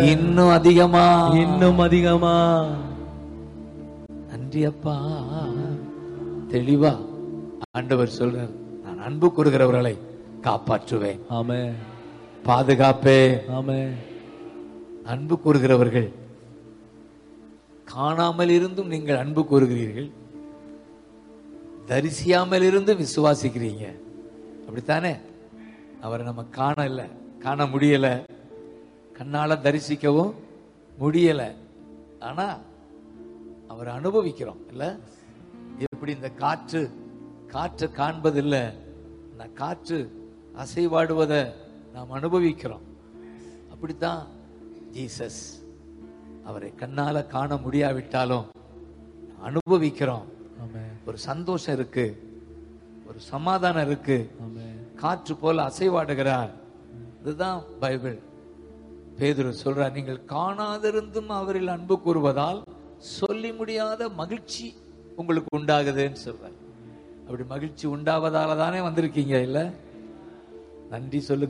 இன்னும் அதிகமா இன்னும் அதிகமா நன்றி அப்பா தெளிவா ஆண்டவர் சொல்றார் நான் அன்பு கூறுகிறவர்களை காப்பாற்றுவேன் ஆமே பாதுகாப்பேன் ஆமே அன்பு கூறுகிறவர்கள் காணாமல் இருந்தும் நீங்கள் அன்பு கூறுகிறீர்கள் தரிசியாமல் இருந்தும் விசுவாசிக்கிறீங்க அப்படித்தானே அவரை நம்ம காணல காண முடியல கண்ணால தரிசிக்கவும் முடியல ஆனா அவரை அனுபவிக்கிறோம் இல்ல எப்படி இந்த காற்று காற்றை காண்பதில்ல இந்த காற்று அசைவாடுவதை நாம் அனுபவிக்கிறோம் அப்படித்தான் ஜீசஸ் அவரை கண்ணால காண முடியாவிட்டாலும் அனுபவிக்கிறோம் ஆமே ஒரு சந்தோஷம் இருக்கு ஒரு சமாதானம் இருக்கு ஆமே காற்று போல அசைவாடுகிறார் இதுதான் பைபிள் பேதுரு சொல்றார் நீங்கள் காணாதிருந்தும் அவரில் அன்பு கூறுவதால் சொல்லி முடியாத மகிழ்ச்சி உங்களுக்கு உண்டாகுதுன்னு சொல்றார் அப்படி மகிழ்ச்சி உண்டாவதால தானே வந்திருக்கீங்க இல்ல நன்றி சொல்லுங்க